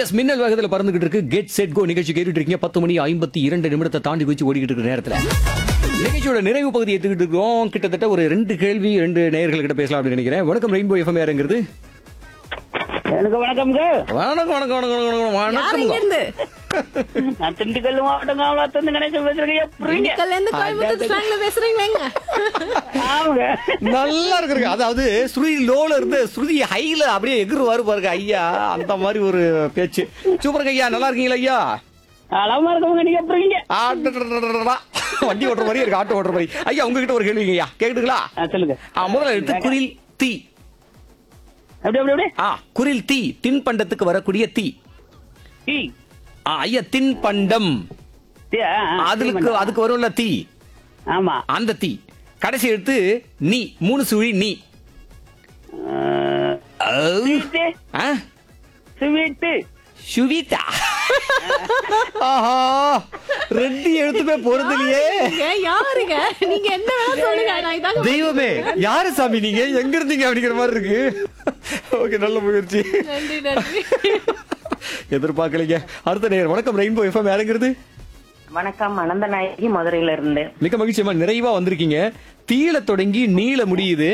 S மின்னல் வேகத்துல பறந்துகிட்டு இருக்கு கெட் செட் கோ நிகழ்ச்சி கேட்டுட்டு இருக்கீங்க பத்து மணி ஐம்பத்தி இரண்டு நிமிடத்தை தாண்டி வச்சு ஓடிக்கிட்டு இருக்கிற நேரத்துல நிகழ்ச்சியோட நிறைவு பகுதியை எடுத்துக்கிட்டு இருக்கோம் கிட்டத்தட்ட ஒரு ரெண்டு கேள்வி ரெண்டு நேயர்கள் கிட்ட பேசலாம் அப்படின்னு நினைக்கிறேன் வணக்கம் ரெயின்போ எஃப்எம் யாருங்கிறது எனக்கு வணக்கம்ங்க வணக்கம் வணக்கம் வணக்கம் வணக்கம் யார் வணக்கம் இங்க இருந்து நான் திண்டுக்கல் மாவட்டம் காவலாத்திருந்து கணேசன் பேசுறேங்க புரியுங்க திண்டுக்கல்ல இருந்து கோயம்புத்தூர் ஸ்லாங்ல பேசுறீங்களேங்க ஆமாங்க நல்லா இருக்குங்க அதாவது ஸ்ருதி லோல இருந்து ஸ்ருதி ஹைல அப்படியே எகிருவாரு பாருங்க ஐயா அந்த மாதிரி ஒரு பேச்சு சூப்பருங்க ஐயா நல்லா இருக்கீங்களா ஐயா அழமா இருக்கவங்க நீங்க புரியுங்க ஆட்டடடடடடா. வண்டி ஓட்டுற மாதிரி இருக்கு ஆட்டோ ஓட்டுற மாதிரி ஐயா உங்ககிட்ட ஒரு கேள்விங்க ஐயா கேக்குதுங்களா சொல்லுங்க ஆ, முதல்ல எடுத்து குரில் தீ அப்படி அப்படி அப்படி ஆ குரில் தீ தின்பண்டத்துக்கு வரக்கூடிய தீ டீ ஆ, ஐயா தின்பண்டம் டீ, ஆ, ஆ, அதுக்கு டீ அதுக்கு வரும்ல தீ ஆமா அந்த தீ கடைசி எடுத்து நீ மூணு சுழி நீ அஹ், ஔ. ஸ்வீட்டு ஆ, ஸ்வீட்டு சுவிதா ஆஹா ரெண்டு எழுத்துமே பொருந்தலையே நீங்க யாருங்க நீங்க என்ன வேணா சொல்லுங்க நான் இதாங்க தெய்வமே யாரு சாமி நீங்க எங்க இருந்தீங்க அப்படிங்கிற மாதிரி இருக்கு ஓகே நல்ல முயற்சி நன்றி நன்றி எதிர்பார்க்கலைங்க அடுத்த நேரம் வணக்கம் ரெயின்போ எஃப்எம் யாருங்கிறது வணக்கம் அனந்தநாயகி மதுரையில இருந்து மிக மகிழ்ச்சியமா நிறைவா வந்திருக்கீங்க தீல தொடங்கி நீல முடியுது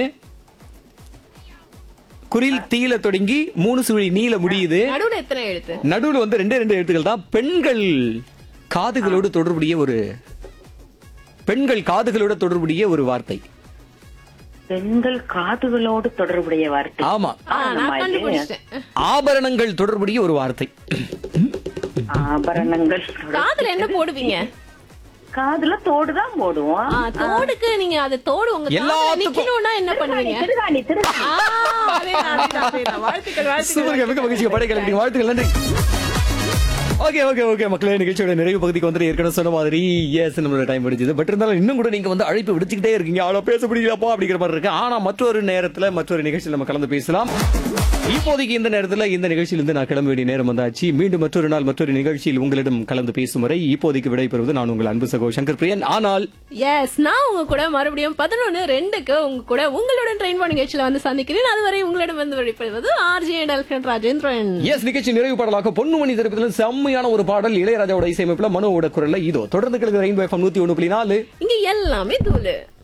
குரில் தீல தொடங்கி மூணு சுழி நீல முடியுது நடுவுல எத்தனை எழுத்து நடுவுல வந்து ரெண்டே ரெண்டு எழுத்துக்கள் தான் பெண்கள் காதுகளோடு தொடர்புடைய ஒரு பெண்கள் காதுகளோட தொடர்புடைய ஒரு வார்த்தை பெண்கள் காதுகளோடு தொடர்புடைய வார்த்தை ஆமா ஆ, நான் ஆமா, இது கண்டுபிடிச்சிட்டேன் ஆபரணங்கள் தொடர்புடைய ஒரு வார்த்தை ஆபரணங்கள் காதுல என்ன போடுவீங்க காதுல தோடு தான் போடுவோம் ஆ, தோடுக்கு நீங்க அது தோடு உங்க காதுல எல்லாத்துக்கும். நிக்கணும்னா என்ன பண்ணுவீங்க திருகாணி திருகாணி ஆ, அதேதான், அதேதான், அதேதான். வாழ்த்துக்கள் வாழ்த்துக்கள் சூப்பருங்க மிக மகிழ்ச்சி படை கிளம்பி வாழ்த்துக்கள் நன்றி ஓகே ஓகே ஓகே மக்களே நிகழ்ச்சியோட நிறைவு பகுதிக்கு வந்து ஏற்கனவே சொன்ன மாதிரி எஸ் நம்மளோட டைம் முடிஞ்சது பட் இருந்தாலும் இன்னும் கூட நீங்க வந்து அழைப்பு விடுச்சுக்கிட்டே இருக்கீங்க அவ்வளோ பேச முடியலப்பா அப்படிங்கிற மாதிரி இருக்கு ஆனா மற்றொரு நேரத்துல மற்றொரு நிகழ்ச்சியில் நம்ம கலந்து பேசலாம் இப்போதைக்கு இந்த நேரத்துல இந்த நிகழ்ச்சியிலிருந்து நான் கிளம்ப வேண்டிய நேரம் வந்தாச்சு மீண்டும் மற்றொரு நாள் மற்றொரு நிகழ்ச்சியில் உங்களிடம் கலந்து பேசும் வரை இப்போதைக்கு விடைபெறுவது நான் உங்கள் அன்பு சகோ சங்கர் பிரியன் ஆனால் எஸ் நான் உங்க கூட மறுபடியும் பதினொன்னு ரெண்டுக்கு உங்க கூட உங்களுடன் ட்ரெயின் பண்ண நிகழ்ச்சியில வந்து சந்திக்கிறேன் அதுவரை உங்களிடம் வந்து வெளிப்படுவது ஆர்ஜே டல்கன் ராஜேந்திரன் எஸ் நிகழ்ச்சி நிறைவு பாடலாக பொன்னுமணி திரைப்படத்தில் செம்மையான ஒரு பாடல் இளையராஜாவோட இசையமைப்புல மனோவோட குரல்ல இதோ தொடர்ந்து கிழக்கு ரெயின்போ எஃப்எம் நூத்தி ஒன்று புள்ளி நாலு இங்க எல்லாமே தூளு